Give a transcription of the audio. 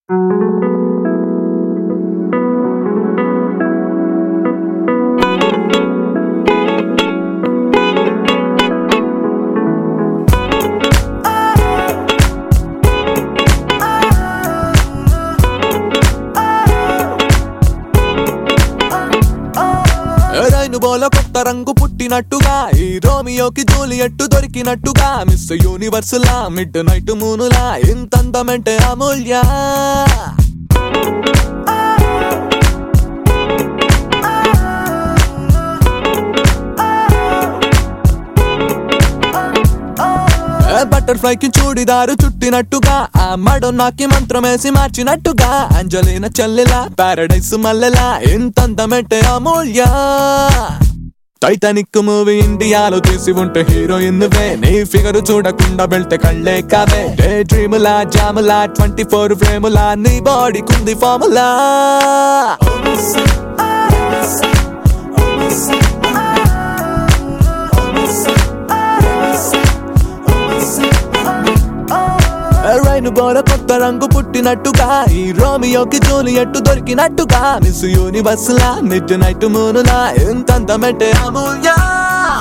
rain బోల కొత్త రంగు పుట్టినట్టుగా ఈ రోమియోకి జూలియట్టు దొరికినట్టుగా మిస్ యూనివర్స్ లా మిడ్ నైట్ మూనులా ఇంత అందమంటే అమూల్య బటర్ఫ్లై కి చూడిదారు చుట్టినట్టుగా ఆ మడొన్నాకి మంత్రమేసి మార్చినట్టుగా అంజలిన చెల్లెలా పారడైస్ మల్లెలా ఇంత అందమంటే అమూల్య టైటానిక్ మూవీ ఇండియాలో తీసి ఉంటే హీరోయిన్ నువ్వే నీ ఫిగర్ చూడకుండా వెళ్తే కళ్ళే కావే డే డ్రీములా జాములా ట్వంటీ ఫోర్ ఫ్రేములా నీ బాడీ కుంది ఫార్ములా రైను బోల కొత్త రంగు పుట్టినట్టుగా ఈ రోమియోకి జూలియట్టు దొరికినట్టుగా మిస్ యూనివర్స్ లా మిడ్ నైట్ మూనులా ఎంత అందమంటే అమూల్య